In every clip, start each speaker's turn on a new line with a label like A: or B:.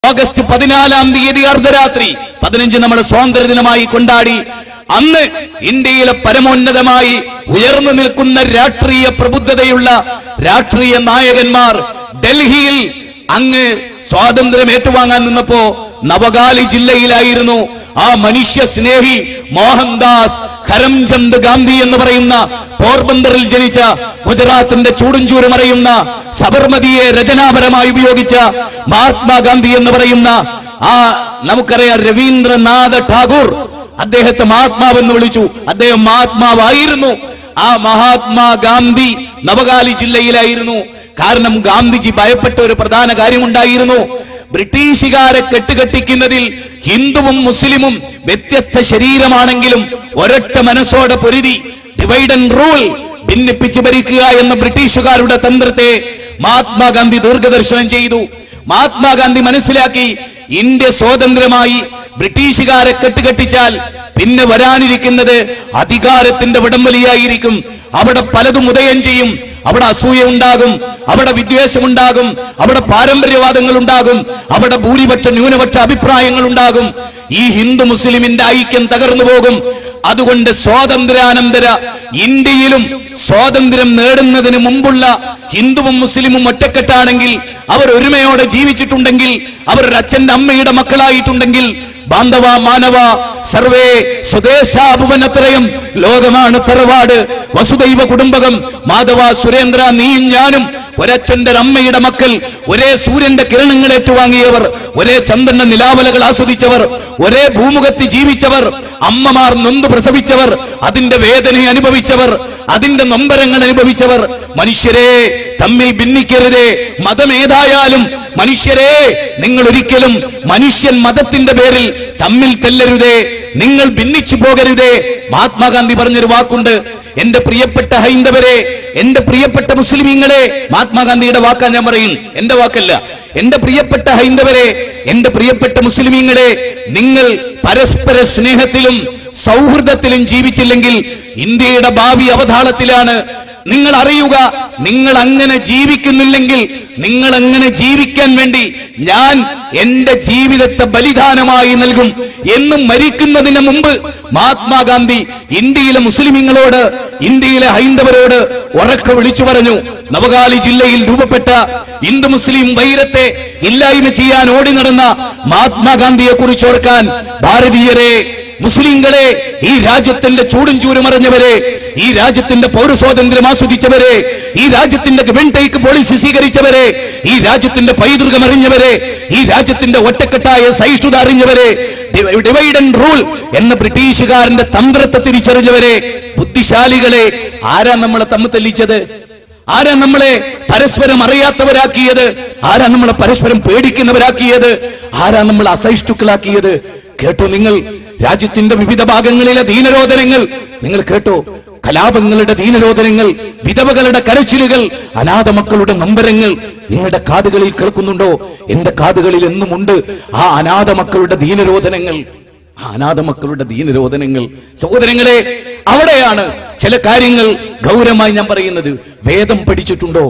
A: August പതിനാലാം തീയതി അർദ്ധരാത്രി പതിനഞ്ച് നമ്മൾ സ്വാതന്ത്ര്യ ദിനമായി കൊണ്ടാടി അന്ന് ഇന്ത്യയിലെ പരമോന്നതമായി ഉയർന്നു നിൽക്കുന്ന രാഷ്ട്രീയ പ്രബുദ്ധതയുള്ള രാഷ്ട്രീയ നായകന്മാർ ഡൽഹിയിൽ അങ്ങ് സ്വാതന്ത്ര്യം ഏറ്റുവാങ്ങാൻ നിന്നപ്പോ നവഗാലി ജില്ലയിലായിരുന്നു ആ മനുഷ്യ സ്നേഹി മോഹൻദാസ് കരംചന്ദ് ഗാന്ധി എന്ന് പറയുന്ന പോർബന്തറിൽ ജനിച്ച ഗുജറാത്തിന്റെ ചൂടുംചൂരും അറിയുന്ന സബർമതിയെ രചനാപരമായി ഉപയോഗിച്ച മഹാത്മാഗാന്ധി എന്ന് പറയുന്ന ആ നമുക്കറിയാം രവീന്ദ്രനാഥ ടാഗോർ അദ്ദേഹത്തെ മഹാത്മാവെന്ന് വിളിച്ചു അദ്ദേഹം മഹാത്മാവായിരുന്നു ആ മഹാത്മാഗാന്ധി നവഗാലി ജില്ലയിലായിരുന്നു കാരണം ഗാന്ധിജി ഭയപ്പെട്ട ഒരു പ്രധാന കാര്യമുണ്ടായിരുന്നു ബ്രിട്ടീഷുകാരെ കെട്ടുകെട്ടിക്കുന്നതിൽ ഹിന്ദുവും മുസ്ലിമും വ്യത്യസ്ത ശരീരമാണെങ്കിലും ഒരൊറ്റ മനസ്സോടെ പൊരുതി ഡിവൈഡ് ആൻഡ് റൂൾ ഭിന്നിപ്പിച്ച് ഭരിക്കുക എന്ന ബ്രിട്ടീഷുകാരുടെ തന്ത്രത്തെ മഹാത്മാഗാന്ധി ദീർഘദർശനം ചെയ്തു മഹാത്മാഗാന്ധി മനസ്സിലാക്കി ഇന്ത്യ സ്വതന്ത്രമായി ബ്രിട്ടീഷുകാരെ കെട്ടുകെട്ടിച്ചാൽ പിന്നെ വരാനിരിക്കുന്നത് അധികാരത്തിന്റെ വടംവലിയായിരിക്കും അവിടെ പലതും ഉദയം ചെയ്യും അവിടെ അസൂയ ഉണ്ടാകും അവിടെ വിദ്വേഷമുണ്ടാകും അവിടെ പാരമ്പര്യവാദങ്ങൾ ഉണ്ടാകും അവിടെ ഭൂരിപക്ഷ ന്യൂനപക്ഷ അഭിപ്രായങ്ങൾ ഉണ്ടാകും ഈ ഹിന്ദു മുസ്ലിമിന്റെ ഐക്യം തകർന്നു പോകും അതുകൊണ്ട് സ്വാതന്ത്ര്യാനന്തര ഇന്ത്യയിലും സ്വാതന്ത്ര്യം നേടുന്നതിന് മുമ്പുള്ള ഹിന്ദുവും മുസ്ലിമും ഒറ്റക്കെട്ടാണെങ്കിൽ അവർ ഒരുമയോടെ ജീവിച്ചിട്ടുണ്ടെങ്കിൽ അവർ ഒരു അച്ഛന്റെ അമ്മയുടെ മക്കളായിട്ടുണ്ടെങ്കിൽ ബാന്ധവ മാനവ സർവേ സ്വദേശാഭുവനത്രയം ലോകമാണ് തറവാട് വസുദൈവ കുടുംബകം മാധവ സുരേന്ദ്ര നീയും ഞാനും ഒരച്ഛന്റെ അമ്മയുടെ മക്കൾ ഒരേ സൂര്യന്റെ കിരണങ്ങൾ ഏറ്റുവാങ്ങിയവർ ഒരേ ചന്ദ്രന്റെ നിലാവലകൾ ആസ്വദിച്ചവർ ഒരേ ഭൂമുഖത്ത് ജീവിച്ചവർ അമ്മമാർ നൊന്ത് പ്രസവിച്ചവർ അതിന്റെ വേദന അനുഭവിച്ചവർ അതിന്റെ നൊമ്പരങ്ങൾ അനുഭവിച്ചവർ മനുഷ്യരെ തമ്മിൽ ഭിന്നിക്കരുതേ മതമേതായാലും മനുഷ്യരെ നിങ്ങൾ ഒരിക്കലും മനുഷ്യൻ മതത്തിന്റെ പേരിൽ തമ്മിൽ തെല്ലരുതേ നിങ്ങൾ ഭിന്നിച്ചു പോകരുതേ മഹാത്മാഗാന്ധി പറഞ്ഞൊരു വാക്കുണ്ട് എന്റെ പ്രിയപ്പെട്ട ഹൈന്ദവരെ എന്റെ പ്രിയപ്പെട്ട മുസ്ലിമീങ്ങളെ മഹാത്മാഗാന്ധിയുടെ വാക്കാ ഞാൻ പറയും എന്റെ വാക്കല്ല എന്റെ പ്രിയപ്പെട്ട ഹൈന്ദവരെ എന്റെ പ്രിയപ്പെട്ട മുസ്ലിമീങ്ങളെ നിങ്ങൾ പരസ്പര സ്നേഹത്തിലും സൗഹൃദത്തിലും ജീവിച്ചില്ലെങ്കിൽ ഇന്ത്യയുടെ ഭാവി അവതാളത്തിലാണ് നിങ്ങൾ അറിയുക നിങ്ങൾ അങ്ങനെ ജീവിക്കുന്നില്ലെങ്കിൽ നിങ്ങൾ അങ്ങനെ ജീവിക്കാൻ വേണ്ടി ഞാൻ എന്റെ ജീവിതത്തെ ബലിദാനമായി നൽകും എന്നും മരിക്കുന്നതിന് മുമ്പ് മഹാത്മാഗാന്ധി ഇന്ത്യയിലെ മുസ്ലിമീങ്ങളോട് ഇന്ത്യയിലെ ഹൈന്ദവരോട് ഉറക്കെ വിളിച്ചു പറഞ്ഞു നവകാലി ജില്ലയിൽ രൂപപ്പെട്ട ഹിന്ദു മുസ്ലിം വൈരത്തെ ഇല്ലായ്മ ചെയ്യാൻ ഓടി നടന്ന മഹാത്മാഗാന്ധിയെ കുറിച്ച് ഓർക്കാൻ ഭാരതീയരെ മുസ്ലിങ്ങളെ ഈ രാജ്യത്തിന്റെ ചൂടും ചൂരുമറിഞ്ഞവരെ ഈ രാജ്യത്തിന്റെ പൗരസ്വാതന്ത്ര്യം ആസ്വദിച്ചവരെ ഈ രാജ്യത്തിന്റെ ഗവൺടേക്ക് പോളിസി സ്വീകരിച്ചവരെ ഈ രാജ്യത്തിന്റെ പൈതൃകം അറിഞ്ഞവരെ ഈ രാജ്യത്തിന്റെ ഒറ്റക്കെട്ടായ സഹിഷ്ണുത അറിഞ്ഞവരെ ഡിവൈഡ് ആൻഡ് റൂൾ എന്ന ബ്രിട്ടീഷുകാരന്റെ തന്ത്രത്തെ തിരിച്ചറിഞ്ഞവരെ ബുദ്ധിശാലികളെ ആരാ നമ്മളെ തമ്മിൽ തെല്ലിച്ചത് ആരാ നമ്മളെ പരസ്പരം അറിയാത്തവരാക്കിയത് ആരാ നമ്മളെ പരസ്പരം പേടിക്കുന്നവരാക്കിയത് ആരാ നമ്മൾ അസഹിഷ്ണുക്കളാക്കിയത് കേട്ടോ നിങ്ങൾ രാജ്യത്തിന്റെ വിവിധ ഭാഗങ്ങളിലെ ദീനരോധനങ്ങൾ നിങ്ങൾ കേട്ടോ കലാപങ്ങളുടെ ദീനരോധനങ്ങൾ വിധവകളുടെ കരച്ചിലുകൾ അനാഥ മക്കളുടെ നമ്പരങ്ങൾ നിങ്ങളുടെ കാതുകളിൽ കേൾക്കുന്നുണ്ടോ എന്റെ കാതുകളിൽ എന്നുമുണ്ട് ആ അനാഥ മക്കളുടെ ദീനരോധനങ്ങൾ ആ അനാഥ മക്കളുടെ ദീനരോധനങ്ങൾ സഹോദരങ്ങളെ അവിടെയാണ് ചില കാര്യങ്ങൾ ഗൗരവമായി ഞാൻ പറയുന്നത് വേദം പഠിച്ചിട്ടുണ്ടോ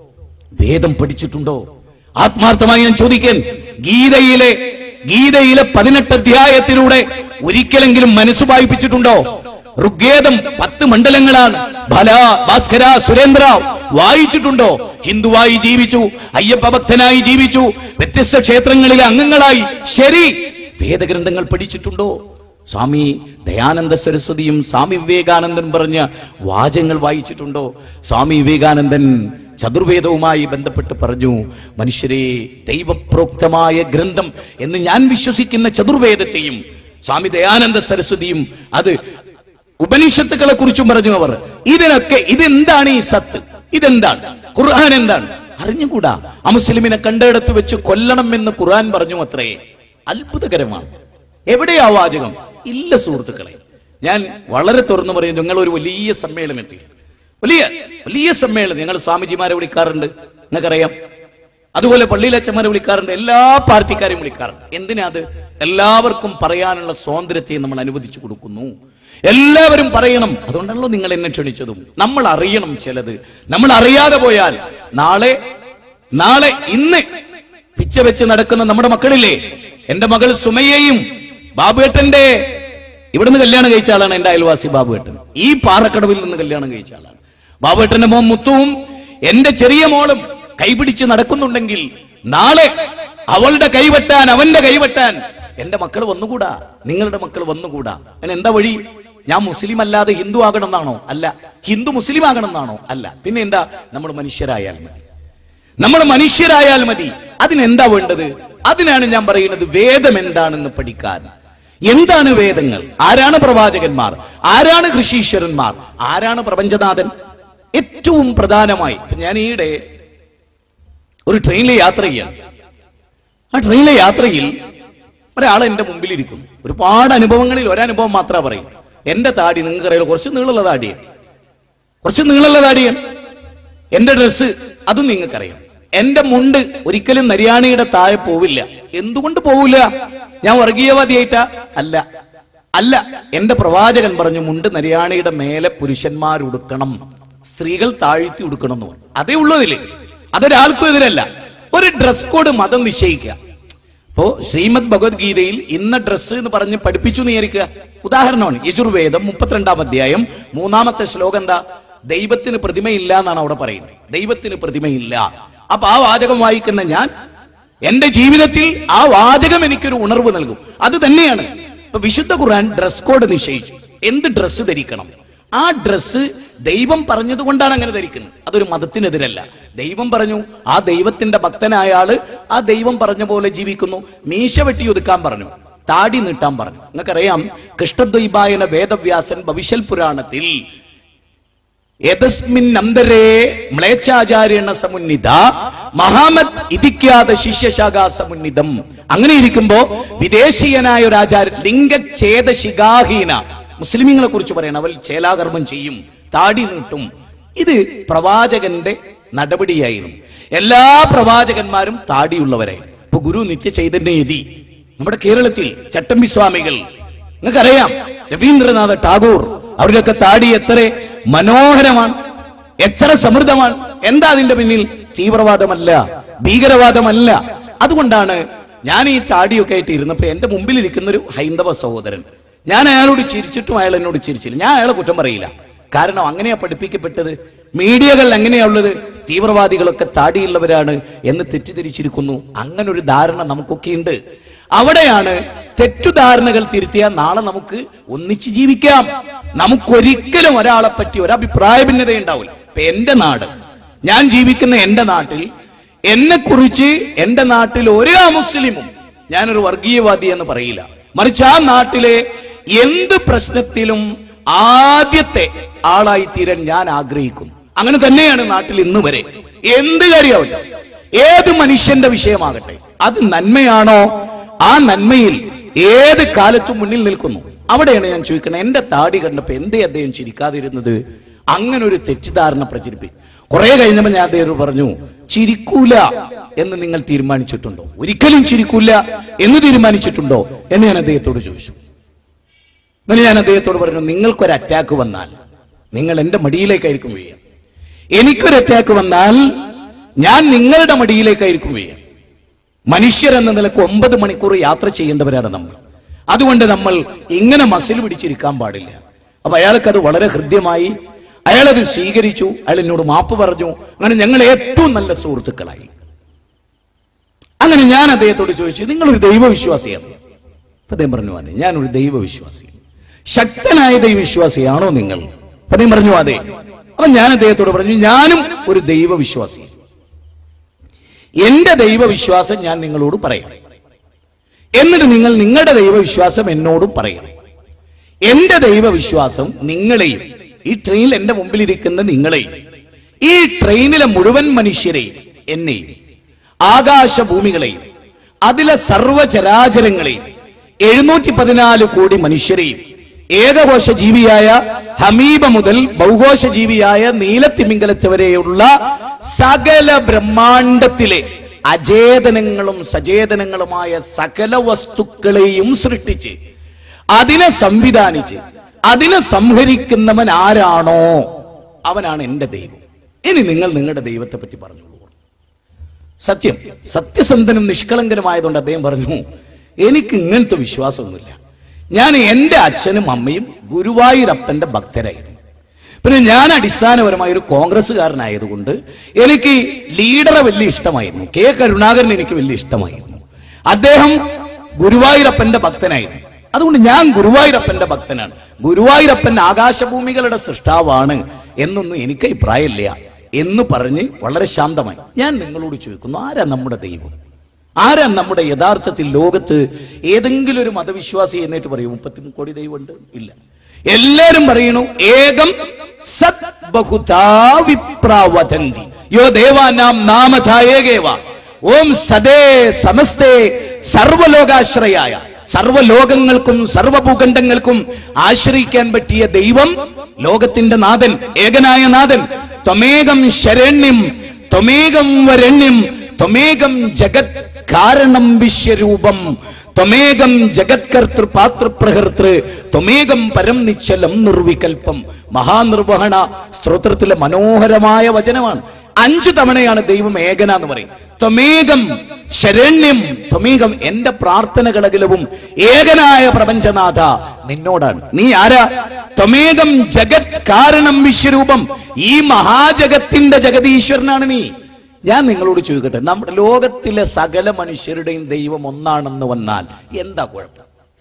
A: വേദം പഠിച്ചിട്ടുണ്ടോ ആത്മാർത്ഥമായി ഞാൻ ചോദിക്കാൻ ഗീതയിലെ ഗീതയിലെ പതിനെട്ട് അധ്യായത്തിലൂടെ ഒരിക്കലെങ്കിലും മനസ്സ് വായിപ്പിച്ചിട്ടുണ്ടോ ഋഗ്വേദം പത്ത് മണ്ഡലങ്ങളാണ് ബല ഭാസ്കര സുരേന്ദ്ര വായിച്ചിട്ടുണ്ടോ ഹിന്ദുവായി ജീവിച്ചു അയ്യപ്പ ഭക്തനായി ജീവിച്ചു വ്യത്യസ്ത ക്ഷേത്രങ്ങളിലെ അംഗങ്ങളായി ശരി വേദഗ്രന്ഥങ്ങൾ പഠിച്ചിട്ടുണ്ടോ സ്വാമി ദയാനന്ദ സരസ്വതിയും സ്വാമി വിവേകാനന്ദൻ പറഞ്ഞ വാചകങ്ങൾ വായിച്ചിട്ടുണ്ടോ സ്വാമി വിവേകാനന്ദൻ ചതുർവേദവുമായി ബന്ധപ്പെട്ട് പറഞ്ഞു മനുഷ്യരെ ദൈവപ്രോക്തമായ ഗ്രന്ഥം എന്ന് ഞാൻ വിശ്വസിക്കുന്ന ചതുർവേദത്തെയും സ്വാമി ദയാനന്ദ സരസ്വതിയും അത് ഉപനിഷത്തുക്കളെ കുറിച്ചും പറഞ്ഞു അവർ ഇതിനൊക്കെ ഇതെന്താണ് ഈ സത്ത് ഇതെന്താണ് ഖുർആൻ എന്താണ് അറിഞ്ഞുകൂടാ ആ മുസ്ലിമിനെ കണ്ടെടുത്ത് വെച്ച് കൊല്ലണം എന്ന് ഖുർആൻ പറഞ്ഞു അത്രേ അത്ഭുതകരമാണ് എവിടെയാ വാചകം ഇല്ല സുഹൃത്തുക്കളെ ഞാൻ വളരെ തുറന്നു പറയുന്നു നിങ്ങൾ ഒരു വലിയ സമ്മേളനത്തിൽ വലിയ വലിയ സമ്മേളനം ഞങ്ങൾ സ്വാമിജിമാരെ വിളിക്കാറുണ്ട് നിങ്ങൾക്കറിയാം അതുപോലെ പള്ളിയിലച്ചന്മാരെ വിളിക്കാറുണ്ട് എല്ലാ പാർട്ടിക്കാരെയും വിളിക്കാറുണ്ട് എന്തിനാ അത് എല്ലാവർക്കും പറയാനുള്ള സ്വാതന്ത്ര്യത്തെ നമ്മൾ അനുവദിച്ചു കൊടുക്കുന്നു എല്ലാവരും പറയണം അതുകൊണ്ടാണല്ലോ നിങ്ങൾ എന്നെ ക്ഷണിച്ചതും നമ്മൾ അറിയണം ചിലത് നമ്മൾ അറിയാതെ പോയാൽ നാളെ നാളെ ഇന്ന് പിച്ച വെച്ച് നടക്കുന്ന നമ്മുടെ മക്കളില്ലേ എന്റെ മകൾ സുമയ്യയും ബാബുവേട്ടന്റെ ഇവിടുന്ന് കല്യാണം കഴിച്ച ആളാണ് എന്റെ അയൽവാസി ബാബുവേട്ടൻ ഈ പാറക്കടവിൽ നിന്ന് കല്യാണം കഴിച്ച ആളാണ് ബാബുവേട്ടന്റെ മോൻ മുത്തുവും എന്റെ ചെറിയ മോളും കൈപിടിച്ച് നടക്കുന്നുണ്ടെങ്കിൽ നാളെ അവളുടെ കൈവെട്ടാൻ അവന്റെ കൈവെട്ടാൻ എന്റെ മക്കൾ വന്നുകൂടാ നിങ്ങളുടെ മക്കൾ വന്നുകൂടാ അതിന് എന്താ വഴി ഞാൻ മുസ്ലിം അല്ലാതെ ഹിന്ദു ആകണം എന്നാണോ അല്ല ഹിന്ദു മുസ്ലിം ആകണം എന്നാണോ അല്ല പിന്നെ എന്താ നമ്മൾ മനുഷ്യരായാൽ മതി നമ്മൾ മനുഷ്യരായാൽ മതി അതിനെന്താ വേണ്ടത് അതിനാണ് ഞാൻ പറയുന്നത് വേദം എന്താണെന്ന് പഠിക്കാൻ എന്താണ് വേദങ്ങൾ ആരാണ് പ്രവാചകന്മാർ ആരാണ് ഋഷീശ്വരന്മാർ ആരാണ് പ്രപഞ്ചനാഥൻ ഏറ്റവും പ്രധാനമായി ഇപ്പൊ ഞാൻ ഈയിടെ ഒരു ട്രെയിനിൽ യാത്ര ചെയ്യാണ് ആ ട്രെയിനിലെ യാത്രയിൽ ഒരാൾ എന്റെ മുമ്പിൽ ഇരിക്കുന്നു ഒരുപാട് അനുഭവങ്ങളിൽ ഒരനുഭവം മാത്രമേ പറയും എന്റെ താടി നിങ്ങൾക്കറിയാലോ കുറച്ച് നീളമുള്ള താടിയാണ് കുറച്ച് നീളമുള്ള താടിയാണ് എന്റെ ഡ്രസ്സ് അതും നിങ്ങൾക്കറിയാം എന്റെ മുണ്ട് ഒരിക്കലും നരിയാണിയുടെ താഴെ പോവില്ല എന്തുകൊണ്ട് പോവില്ല ഞാൻ വർഗീയവാദിയായിട്ടാ അല്ല അല്ല എന്റെ പ്രവാചകൻ പറഞ്ഞു മുണ്ട് നരിയാണിയുടെ മേലെ പുരുഷന്മാർ ഉടുക്കണം സ്ത്രീകൾ താഴ്ത്തി ഉടുക്കണം എന്ന് പറഞ്ഞു അതേ ഉള്ളതില്ലേ അതൊരാൾക്കും എതിരല്ല ഒരു ഡ്രസ് കോഡ് മതം നിശ്ചയിക്കുക അപ്പോ ശ്രീമദ് ഭഗവത്ഗീതയിൽ ഇന്ന ഡ്രസ്സ് എന്ന് പറഞ്ഞ് പഠിപ്പിച്ചു നേരിക്കുക ഉദാഹരണമാണ് യജുർവേദം മുപ്പത്തിരണ്ടാം അധ്യായം മൂന്നാമത്തെ ശ്ലോകം എന്താ ദൈവത്തിന് പ്രതിമയില്ല എന്നാണ് അവിടെ പറയുന്നത് ദൈവത്തിന് പ്രതിമയില്ല അപ്പൊ ആ വാചകം വായിക്കുന്ന ഞാൻ എന്റെ ജീവിതത്തിൽ ആ വാചകം എനിക്കൊരു ഉണർവ് നൽകും അത് തന്നെയാണ് ഇപ്പൊ വിശുദ്ധ ഖുർആൻ ഡ്രസ് കോഡ് നിശ്ചയിച്ചു എന്ത് ഡ്രസ്സ് ധരിക്കണം ആ ഡ്രസ്സ് ദൈവം പറഞ്ഞതുകൊണ്ടാണ് അങ്ങനെ ധരിക്കുന്നത് അതൊരു മതത്തിനെതിരല്ല ദൈവം പറഞ്ഞു ആ ദൈവത്തിന്റെ ഭക്തനായ ആള് ആ ദൈവം പറഞ്ഞ പോലെ ജീവിക്കുന്നു മീശ വെട്ടി ഒതുക്കാൻ പറഞ്ഞു താടി നീട്ടാൻ പറഞ്ഞു നിങ്ങൾക്കറിയാം കൃഷ്ണദ്വൈപായന വേദവ്യാസൻ ഭവിഷ്യൽ പുരാണത്തിൽ യതസ്മിൻ അന്തരേ മ്ലേച്ഛാചാര്യേണ സമുന്നിത മഹാമത് ഇതിക്കാത ശിഷ്യശാഖാ സമുന്നിതം അങ്ങനെ ഇരിക്കുമ്പോ വിദേശീയനായ ഒരു ആചാര്യൻ ലിംഗഛേദ ശിഖാഹീന മുസ്ലിമീങ്ങളെ കുറിച്ച് പറയണം അവൽ ചേലാകർമ്മം ചെയ്യും താടി നീട്ടും ഇത് പ്രവാചകന്റെ നടപടിയായിരുന്നു എല്ലാ പ്രവാചകന്മാരും താടിയുള്ളവരെ ഇപ്പൊ ഗുരു നിത്യ ചൈതന്യയതി നമ്മുടെ കേരളത്തിൽ ചട്ടമ്പി സ്വാമികൾ നിങ്ങൾക്കറിയാം രവീന്ദ്രനാഥ ടാഗോർ അവരുടെയൊക്കെ താടി എത്ര മനോഹരമാണ് എത്ര സമൃദ്ധമാണ് എന്താ അതിന്റെ പിന്നിൽ തീവ്രവാദമല്ല ഭീകരവാദമല്ല അതുകൊണ്ടാണ് ഞാൻ ഈ താടിയൊക്കെ ആയിട്ട് ഇരുന്നപ്പോ എന്റെ മുമ്പിൽ ഇരിക്കുന്ന ഒരു ഹൈന്ദവ സഹോദരൻ ഞാൻ അയാളോട് ചിരിച്ചിട്ടും അയാൾ എന്നോട് ചിരിച്ചില്ല ഞാൻ അയാളെ കുറ്റം പറയില്ല കാരണം അങ്ങനെയാ പഠിപ്പിക്കപ്പെട്ടത് മീഡിയകൾ എങ്ങനെയാ ഉള്ളത് തീവ്രവാദികളൊക്കെ താടിയുള്ളവരാണ് എന്ന് തെറ്റിദ്ധരിച്ചിരിക്കുന്നു അങ്ങനെ ഒരു ധാരണ നമുക്കൊക്കെ ഉണ്ട് അവിടെയാണ് തെറ്റുധാരണകൾ തിരുത്തിയാൽ നാളെ നമുക്ക് ഒന്നിച്ച് ജീവിക്കാം നമുക്കൊരിക്കലും ഒരാളെ പറ്റി ഒരു അഭിപ്രായ ഭിന്നത ഉണ്ടാവില്ല ഇപ്പൊ എന്റെ നാട് ഞാൻ ജീവിക്കുന്ന എന്റെ നാട്ടിൽ എന്നെ കുറിച്ച് എന്റെ നാട്ടിൽ ഒരു മുസ്ലിമും ഞാനൊരു വർഗീയവാദി എന്ന് പറയില്ല മറിച്ച് ആ നാട്ടിലെ എന്ത് പ്രശ്നത്തിലും ആദ്യത്തെ ആളായി തീരാൻ ഞാൻ ആഗ്രഹിക്കുന്നു അങ്ങനെ തന്നെയാണ് നാട്ടിൽ ഇന്ന് വരെ എന്ത് കാര്യമാവട്ടെ ഏത് മനുഷ്യന്റെ വിഷയമാകട്ടെ അത് നന്മയാണോ ആ നന്മയിൽ ഏത് കാലത്തും മുന്നിൽ നിൽക്കുന്നു അവിടെയാണ് ഞാൻ ചോദിക്കുന്നത് എന്റെ താടി കണ്ടപ്പോ എന്തേ അദ്ദേഹം ചിരിക്കാതിരുന്നത് അങ്ങനെ ഒരു തെറ്റിദ്ധാരണ പ്രചരിപ്പിക്കും കുറെ കഴിഞ്ഞപ്പോൾ ഞാൻ അദ്ദേഹം പറഞ്ഞു ചിരിക്കൂല എന്ന് നിങ്ങൾ തീരുമാനിച്ചിട്ടുണ്ടോ ഒരിക്കലും ചിരിക്കൂല എന്ന് തീരുമാനിച്ചിട്ടുണ്ടോ എന്ന് ഞാൻ അദ്ദേഹത്തോട് ചോദിച്ചു എന്നിട്ട് ഞാൻ അദ്ദേഹത്തോട് പറഞ്ഞു നിങ്ങൾക്കൊരു അറ്റാക്ക് വന്നാൽ നിങ്ങൾ എന്റെ മടിയിലേക്കായിരിക്കും വീഴുക എനിക്കൊരു അറ്റാക്ക് വന്നാൽ ഞാൻ നിങ്ങളുടെ മടിയിലേക്കായിരിക്കും വീഴുക മനുഷ്യർ എന്ന നിലക്ക് ഒമ്പത് മണിക്കൂർ യാത്ര ചെയ്യേണ്ടവരാണ് നമ്മൾ അതുകൊണ്ട് നമ്മൾ ഇങ്ങനെ മസിൽ പിടിച്ചിരിക്കാൻ പാടില്ല അപ്പൊ അയാൾക്ക് അത് വളരെ ഹൃദ്യമായി അയാളത് സ്വീകരിച്ചു അയാൾ എന്നോട് മാപ്പ് പറഞ്ഞു അങ്ങനെ ഞങ്ങൾ ഏറ്റവും നല്ല സുഹൃത്തുക്കളായി അങ്ങനെ ഞാൻ അദ്ദേഹത്തോട് ചോദിച്ചു നിങ്ങളൊരു ദൈവവിശ്വാസിയാണ് അപ്പൊ അദ്ദേഹം പറഞ്ഞു അതെ ഞാനൊരു ദൈവവിശ്വാസിയാണ് ശക്തനായ ദൈവവിശ്വാസിയാണോ നിങ്ങൾ അപ്പൊ അദ്ദേഹം പറഞ്ഞു അതെ അപ്പൊ ഞാൻ അദ്ദേഹത്തോട് പറഞ്ഞു ഞാനും ഒരു ദൈവവിശ്വാസിയാണ് എന്റെ ദൈവവിശ്വാസം ഞാൻ നിങ്ങളോട് പറയാം എന്നിട്ട് നിങ്ങൾ നിങ്ങളുടെ ദൈവവിശ്വാസം എന്നോടും പറയണം എന്റെ ദൈവവിശ്വാസം നിങ്ങളെയും ഈ ട്രെയിനിൽ എന്റെ മുമ്പിൽ ഇരിക്കുന്ന നിങ്ങളെയും ഈ ട്രെയിനിലെ മുഴുവൻ മനുഷ്യരെയും എന്നെയും ആകാശഭൂമികളെയും അതിലെ സർവചരാചരങ്ങളെയും എഴുന്നൂറ്റി പതിനാല് കോടി മനുഷ്യരെയും ഏകകോശ ജീവിയായ ഹമീബ മുതൽ ബഹുകോശ ജീവിയായ നീലത്തിമിംഗലത്ത് വരെയുള്ള സകല ബ്രഹ്മാണ്ടത്തിലെ അചേതനങ്ങളും സചേതനങ്ങളുമായ സകല വസ്തുക്കളെയും സൃഷ്ടിച്ച് അതിനെ സംവിധാനിച്ച് അതിനെ സംഹരിക്കുന്നവൻ ആരാണോ അവനാണ് എന്റെ ദൈവം ഇനി നിങ്ങൾ നിങ്ങളുടെ ദൈവത്തെ പറ്റി പറഞ്ഞോളൂ സത്യം സത്യസന്ധനും നിഷ്കളങ്കനുമായതുകൊണ്ട് അദ്ദേഹം പറഞ്ഞു എനിക്ക് ഇങ്ങനത്തെ വിശ്വാസമൊന്നുമില്ല ഞാൻ എന്റെ അച്ഛനും അമ്മയും ഗുരുവായൂരപ്പന്റെ ഭക്തരായിരുന്നു പിന്നെ ഞാൻ അടിസ്ഥാനപരമായ ഒരു കോൺഗ്രസ്സുകാരനായതുകൊണ്ട് എനിക്ക് ലീഡറെ വലിയ ഇഷ്ടമായിരുന്നു കെ കരുണാകരൻ എനിക്ക് വലിയ ഇഷ്ടമായിരുന്നു അദ്ദേഹം ഗുരുവായൂരപ്പന്റെ ഭക്തനായിരുന്നു അതുകൊണ്ട് ഞാൻ ഗുരുവായൂരപ്പന്റെ ഭക്തനാണ് ഗുരുവായൂരപ്പൻ ആകാശഭൂമികളുടെ സൃഷ്ടാവാണ് എന്നൊന്നും എനിക്ക് അഭിപ്രായമില്ല എന്ന് പറഞ്ഞ് വളരെ ശാന്തമായി ഞാൻ നിങ്ങളോട് ചോദിക്കുന്നു ആരാ നമ്മുടെ ദൈവം ആരാ നമ്മുടെ യഥാർത്ഥത്തിൽ ലോകത്ത് ഏതെങ്കിലും ഒരു മതവിശ്വാസി എന്നിട്ട് പറയും മുപ്പത്തി കോടി ദൈവമുണ്ട് ഇല്ല എല്ലാരും പറയണു ഏകം സത് ബഹുതാ വിപ്രാവതന്തി യോ ദേവാനാം നാമധ ഏകേവ ഓം സദേ സമസ്തേ സർവലോകാശ്രയായ സർവലോകങ്ങൾക്കും സർവഭൂഖണ്ഡങ്ങൾക്കും ആശ്രയിക്കാൻ പറ്റിയ ദൈവം ലോകത്തിന്റെ നാഥൻ ഏകനായ നാഥൻ ത്വമേകം ശരണ്യം ത്വമേകം വരണ്യം ത്വമേകം ജഗത് കാരണം വിശ്വരൂപം ത്വമേകം ജഗത്കർത്തൃ പാത്രപ്രഹർത്തൃ ത്വമേകം പരം നിശ്ചലം നിർവികൽപ്പം മഹാനിർവഹണ സ്തോത്രത്തിലെ മനോഹരമായ വചനമാണ് അഞ്ചു തവണയാണ് ദൈവം ഏകന എന്ന് പറയും ത്വമേകം ശരണ്യം ത്വമേകം എന്റെ പ്രാർത്ഥനകളകിലവും ഏകനായ പ്രപഞ്ചനാഥ നിന്നോടാണ് നീ ആരാ ത്വമേകം ജഗത് കാരണം വിശ്വരൂപം ഈ മഹാജഗത്തിന്റെ ജഗതീശ്വരനാണ് നീ ഞാൻ നിങ്ങളോട് ചോദിക്കട്ടെ നമ്മുടെ ലോകത്തിലെ സകല മനുഷ്യരുടെയും ദൈവം ഒന്നാണെന്ന് വന്നാൽ എന്താ കുഴപ്പം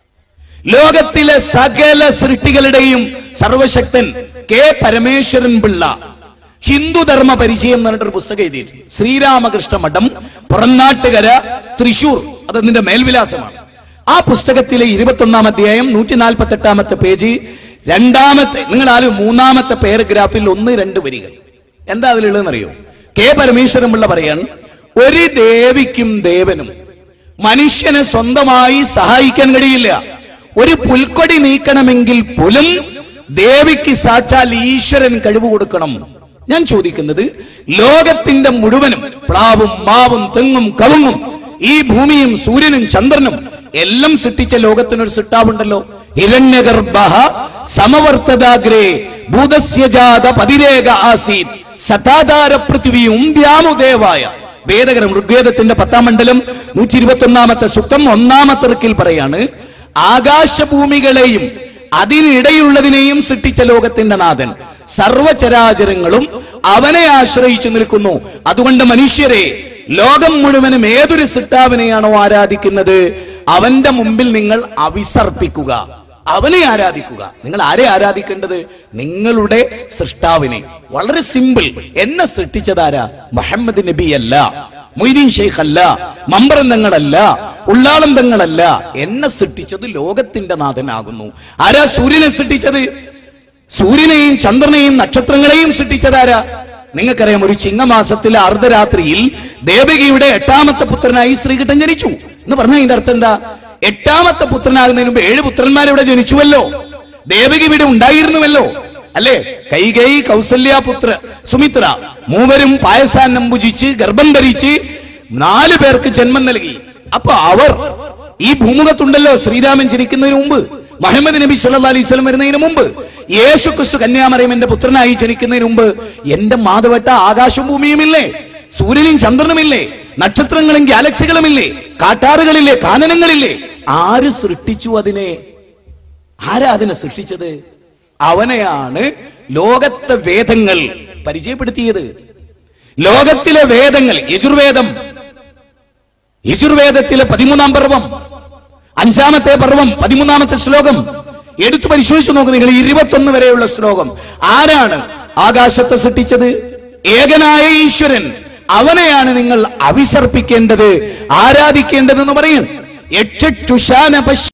A: ലോകത്തിലെ സകല സൃഷ്ടികളുടെയും സർവശക്തൻ കെ പരമേശ്വരൻ പിള്ള ഹിന്ദുധർമ്മ പരിചയം എന്ന് പറഞ്ഞിട്ടൊരു പുസ്തകം എഴുതിയിട്ടുണ്ട് ശ്രീരാമകൃഷ്ണ മഠം പുറന്നാട്ടുകര തൃശൂർ അത് അതിന്റെ മേൽവിലാസമാണ് ആ പുസ്തകത്തിലെ ഇരുപത്തൊന്നാം അധ്യായം നൂറ്റി നാൽപ്പത്തി എട്ടാമത്തെ പേജ് രണ്ടാമത്തെ നിങ്ങൾ ആലും മൂന്നാമത്തെ പാരഗ്രാഫിൽ ഒന്ന് രണ്ട് വരികൾ എന്താ അതിലുള്ളതെന്നറിയോ കെ പരമേശ്വരൻ പിള്ള പറയാണ് ഒരു ദേവിക്കും ദേവനും മനുഷ്യനെ സ്വന്തമായി സഹായിക്കാൻ കഴിയില്ല ഒരു പുൽക്കൊടി നീക്കണമെങ്കിൽ പോലും ദേവിക്ക് സാക്ഷാൽ ഈശ്വരൻ കഴിവ് കൊടുക്കണം ഞാൻ ചോദിക്കുന്നത് ലോകത്തിന്റെ മുഴുവനും പ്ലാവും മാവും തെങ്ങും കവുങ്ങും ഈ ഭൂമിയും സൂര്യനും ചന്ദ്രനും എല്ലാം സൃഷ്ടിച്ച ലോകത്തിനൊരു സൃഷ്ടാവുണ്ടല്ലോ ഹിരണ്യഗർഭ സമവർത്തതാഗ്രേ ഭൂതസ്യജാത പതിരേക ആസീത് സതാധാര പൃഥ്വിയും വ്യാമുദേവായ വേദകരം ഋഗ്വേദത്തിന്റെ പത്താം മണ്ഡലം നൂറ്റി ഇരുപത്തി ഒന്നാമത്തെ സുക്തം ഒന്നാമത്തെ ഋക്കിൽ പറയാണ് ആകാശഭൂമികളെയും അതിനിടയുള്ളതിനെയും സൃഷ്ടിച്ച ലോകത്തിന്റെ നാഥൻ സർവചരാചരങ്ങളും അവനെ ആശ്രയിച്ചു നിൽക്കുന്നു അതുകൊണ്ട് മനുഷ്യരെ ലോകം മുഴുവനും ഏതൊരു സിട്ടാവിനെയാണോ ആരാധിക്കുന്നത് അവന്റെ മുമ്പിൽ നിങ്ങൾ അവിസർപ്പിക്കുക അവനെ ആരാധിക്കുക നിങ്ങൾ ആരെ ആരാധിക്കേണ്ടത് നിങ്ങളുടെ സൃഷ്ടാവിനെ വളരെ സിമ്പിൾ എന്നെ സൃഷ്ടിച്ചതാരാ മുഹമ്മദ് നബി അല്ല മൊയ്തീൻ ഷെയ്ഖ് അല്ല മമ്പറം തങ്ങളല്ല ഉള്ളാളം തങ്ങളല്ല എന്നെ സൃഷ്ടിച്ചത് ലോകത്തിന്റെ നാഥനാകുന്നു ആരാ സൂര്യനെ സൃഷ്ടിച്ചത് സൂര്യനെയും ചന്ദ്രനെയും നക്ഷത്രങ്ങളെയും സൃഷ്ടിച്ചതാരാ നിങ്ങൾക്കറിയാം ഒരു ചിങ്ങമാസത്തിലെ അർദ്ധരാത്രിയിൽ ദേവകിയുടെ എട്ടാമത്തെ പുത്രനായി ശ്രീകൃഷ്ണൻ ജനിച്ചു എന്ന് പറഞ്ഞാൽ അതിന്റെ അർത്ഥം എന്താ എട്ടാമത്തെ പുത്രനാകുന്നതിന് മുമ്പ് ഏഴ് പുത്രന്മാരിവിടെ ജനിച്ചുവല്ലോ ദേവകി ഇവിടെ ഉണ്ടായിരുന്നുവല്ലോ അല്ലേ കൈകൈ കൗസല്യ പുത്ര സുമിത്ര മൂവരും പായസാന്നം ഭുജിച്ച് ഗർഭം ധരിച്ച് നാല് പേർക്ക് ജന്മം നൽകി അപ്പൊ അവർ ഈ ഭൂമുഖത്തുണ്ടല്ലോ ശ്രീരാമൻ ജനിക്കുന്നതിന് മുമ്പ് മുഹമ്മദ് നബി സല്ലല്ലാഹു അലൈഹി വസല്ലം വരുന്നതിന് മുമ്പ് യേശു ക്രിസ്തു കന്യാമറിയമ്മന്റെ പുത്രനായി ജനിക്കുന്നതിന് മുമ്പ് എന്റെ മാധവട്ട ആകാശവും ഭൂമിയുമില്ലേ സൂര്യനും ചന്ദ്രനുമില്ലേ നക്ഷത്രങ്ങളും ഗാലക്സികളുമില്ലേ കാട്ടാറുകളില്ലേ കാനനങ്ങളില്ലേ ആര് സൃഷ്ടിച്ചു അതിനെ ആരാ അതിനെ സൃഷ്ടിച്ചത് അവനെയാണ് ലോകത്തെ വേദങ്ങൾ പരിചയപ്പെടുത്തിയത് ലോകത്തിലെ വേദങ്ങൾ യജുർവേദം യജുർവേദത്തിലെ പതിമൂന്നാം പർവം അഞ്ചാമത്തെ പർവം പതിമൂന്നാമത്തെ ശ്ലോകം എടുത്തു പരിശോധിച്ചു നോക്ക് നിങ്ങൾ ഇരുപത്തൊന്ന് വരെയുള്ള ശ്ലോകം ആരാണ് ആകാശത്തെ സൃഷ്ടിച്ചത് ഏകനായ ഈശ്വരൻ അവനെയാണ് നിങ്ങൾ അവിസർപ്പിക്കേണ്ടത് ആരാധിക്കേണ്ടതെന്ന് പറയും യക്ഷുഷാന പശ്യ